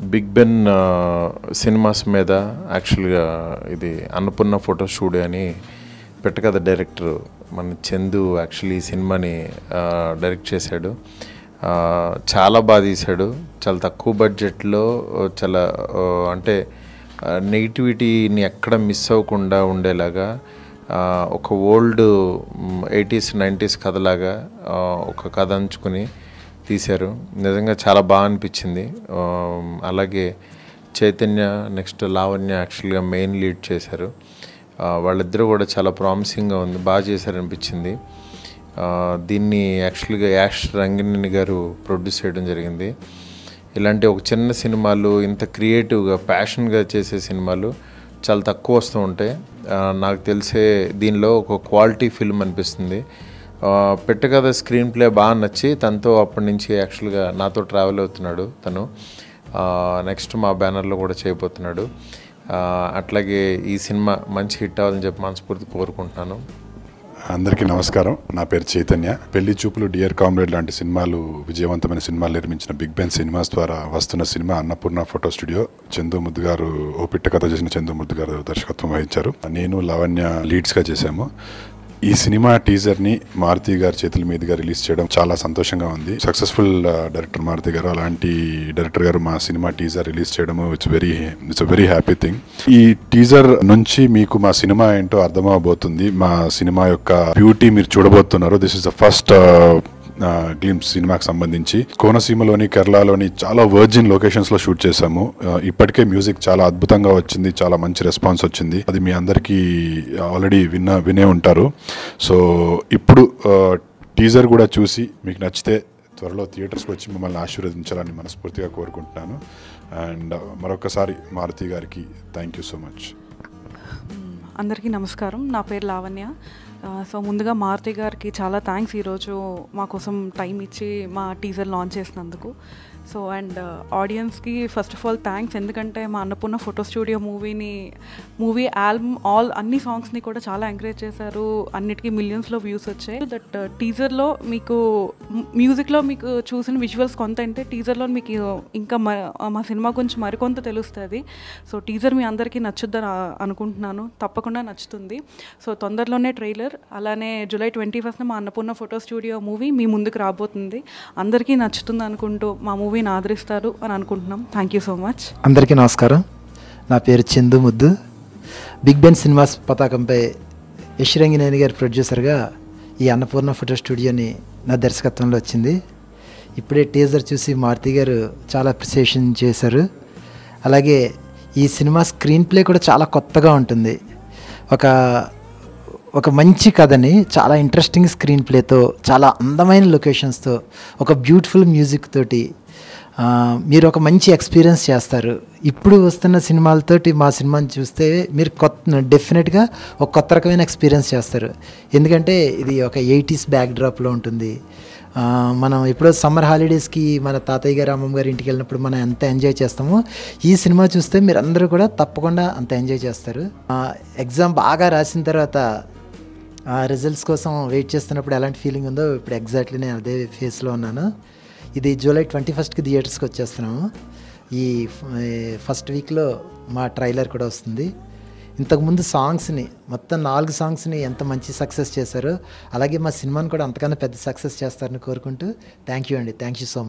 big Ben ఆ, cinemas మీద యాక్చువల్గా ఇది అన్నపూర్ణ ఫోటో స్టూడియో అని పెట్టకథ డైరెక్టర్ మన చందు యాక్చువల్లీ ఈ సినిమాని ఆ, డైరెక్ట్ చేశాడు ఆ, చాలా బాగా తీశాడు చాలా తక్కువ బడ్జెట్లో చాలా ఆ, అంటే నెగిటివిటీని ఎక్కడ మిస్ అవ్వకుండా ఉండేలాగా ఆ, ఒక ఓల్డ్ ఎయిటీస్ నైంటీస్ కథలాగా ఆ, ఒక కథ అంచుకుని తీశారు నిజంగా చాలా బాగా అనిపించింది ఆ, అలాగే చైతన్య నెక్స్ట్ లావణ్య యాక్చువల్గా మెయిన్ లీడ్ చేశారు ఆ, వాళ్ళిద్దరూ కూడా చాలా ప్రామిసింగ్గా ఉంది బాగా చేశారనిపించింది ఆ, దీన్ని యాక్చువల్గా యాష్ రంగినేని గారు ప్రొడ్యూస్ చేయడం జరిగింది ఇలాంటి ఒక చిన్న సినిమాలు ఇంత క్రియేటివ్గా ప్యాషన్గా చేసే సినిమాలు చాలా తక్కువ వస్తూ ఉంటాయి ఆ, నాకు తెలిసే దీనిలో ఒక క్వాలిటీ ఫిల్మ్ అనిపిస్తుంది ఆ, పెట్ట కథ స్క్రీన్ ప్లే బాగా నచ్చి తనతో అప్పటి నుంచి యాక్చువల్గా నాతో ట్రావెల్ అవుతున్నాడు తను నెక్స్ట్ మా బ్యానర్లో కూడా చేయబోతున్నాడు ఆ, అట్లాగే ఈ సినిమా మంచి హిట్ అవ్వాలని చెప్పి మనస్ఫూర్తి కోరుకుంటున్నాను అందరికీ నమస్కారం నా పేరు చైతన్య పెళ్లి చూపులు డియర్ కామ్రేడ్ లాంటి సినిమాలు విజయవంతమైన సినిమాలు నిర్మించిన బిగ్ బెన్ సినిమాస్ ద్వారా వస్తున్న cinema Annapurna photo studio Chandu Muddu గారు ఓ పిట్ట కథ చేసిన చందు ముద్దు గారు దర్శకత్వం వహించారు నేను లావణ్య లీడ్స్ గా చేశాము ఈ సినిమా టీజర్ ని మారుతి గారి చేతుల మీదుగా రిలీజ్ చేయడం చాలా సంతోషంగా ఉంది సక్సెస్ఫుల్ డైరెక్టర్ మారుతి గారు అలాంటి డైరెక్టర్ గారు మా సినిమా టీజర్ రిలీజ్ చేయడము it's very it's very happy thing ఈ టీజర్ నుంచి మీకు మా సినిమా ఏంటో అర్థమవబోతుంది మా సినిమా యొక్క బ్యూటీ మీరు చూడబోతున్నారు this is the first glimpse సినిమాకి సంబంధించి కోనసీమలోని కేరళలోని చాలా వర్జిన్ లొకేషన్స్ లో షూట్ చేశాము ఆ, ఇప్పటికే మ్యూజిక్ చాలా అద్భుతంగా వచ్చింది చాలా మంచి రెస్పాన్స్ వచ్చింది అది మీ అందరికీ ఆల్రెడీ విన్న వినే ఉంటారు సో ఇప్పుడు టీజర్ కూడా చూసి మీకు నచ్చితే త్వరలో థియేటర్స్కి వచ్చి మిమ్మల్ని ఆశీర్వదించాలని మనస్ఫూర్తిగా కోరుకుంటున్నాను అండ్ మరొకసారి మారుతి గారికి థ్యాంక్ యూ సో మచ్ అందరికీ నమస్కారం నా పేరు లావణ్య ఆ, సో ముందుగా మారుతి గారికి చాలా థ్యాంక్స్ ఈరోజు మా కోసం టైం ఇచ్చి మా టీజర్ లాంచ్ చేసినందుకు సో అండ్ ఆడియన్స్కి ఫస్ట్ ఆఫ్ ఆల్ థ్యాంక్స్ ఎందుకంటే మా అన్నపూర్ణ ఫోటో స్టూడియో మూవీని మూవీ ఆల్బమ్ ఆల్ అన్ని సాంగ్స్ని కూడా చాలా ఎంకరేజ్ చేశారు అన్నిటికీ మిలియన్స్లో వ్యూస్ వచ్చాయి దట్ టీజర్లో మీకు మ్యూజిక్లో మీకు చూసిన విజువల్స్ కొంత అంటే టీజర్లో మీకు ఇంకా మ- మా సినిమా గురించి మరికొంత తెలుస్తుంది సో టీజర్ మీ అందరికీ నచ్చుద్దని ఆ- అనుకుంటున్నాను తప్పకుండా నచ్చుతుంది సో తొందరలోనే ట్రైలర్ అలానే జూలై ట్వంటీ ఫస్ట్న మా అన్నపూర్ణ ఫోటో స్టూడియో మూవీ మీ ముందుకు రాబోతుంది అందరికీ నచ్చుతుంది అనుకుంటూ మా మూవీని ఆదరిస్తారు అని అనుకుంటున్నాం థ్యాంక్ యూ సో మచ్ అందరికీ నమస్కారం నా పేరు చందు ముద్దు బిగ్ బెన్ సినిమాస్ పతాకంపై యశ్రంగినేని గారి ప్రొడ్యూసర్గా ఈ అన్నపూర్ణ ఫోటో స్టూడియోని నా దర్శకత్వంలో వచ్చింది ఇప్పుడే టీజర్ చూసి మారుతి గారు చాలా అప్రిసియేషన్ చేశారు అలాగే ఈ సినిమా స్క్రీన్ ప్లే కూడా చాలా కొత్తగా ఉంటుంది ఒక ఒక మంచి కథని చాలా ఇంట్రెస్టింగ్ స్క్రీన్ ప్లేతో చాలా అందమైన లొకేషన్స్తో ఒక బ్యూటిఫుల్ మ్యూజిక్ తోటి ఆ, మీరు ఒక మంచి ఎక్స్పీరియన్స్ చేస్తారు ఇప్పుడు వస్తున్న సినిమాలతోటి మా సినిమాని చూస్తే మీరు కొత్త డెఫినెట్గా ఒక కొత్త రకమైన ఎక్స్పీరియన్స్ చేస్తారు ఎందుకంటే ఇది ఒక ఎయిటీస్ బ్యాక్ డ్రాప్లో ఉంటుంది ఆ, మనం ఎప్పుడో సమ్మర్ హాలిడేస్కి మన తాతయ్య గారు అమ్మమ్మ గారి ఇంటికి వెళ్ళినప్పుడు మనం ఎంత ఎంజాయ్ చేస్తామో ఈ సినిమా చూస్తే మీరు అందరూ కూడా తప్పకుండా అంత ఎంజాయ్ చేస్తారు ఎగ్జామ్ బాగా రాసిన తర్వాత ఆ రిజల్ట్స్ కోసం వెయిట్ చేస్తున్నప్పుడు ఎలాంటి ఫీలింగ్ ఉందో ఇప్పుడు ఎగ్జాక్ట్లీ నేను అదే ఫేస్లో ఉన్నాను ఇది జూలై ట్వంటీ ఫస్ట్కి థియేటర్స్కి వచ్చేస్తున్నాము ఈ ఫస్ట్ వీక్లో మా ట్రైలర్ కూడా వస్తుంది ఇంతకుముందు సాంగ్స్ని మొత్తం నాలుగు సాంగ్స్ని ఎంత మంచి సక్సెస్ చేశారో అలాగే మా సినిమాని కూడా అంతకన్నా పెద్ద సక్సెస్ చేస్తారని కోరుకుంటూ థ్యాంక్ యూ అండి థ్యాంక్ యూ సో మచ్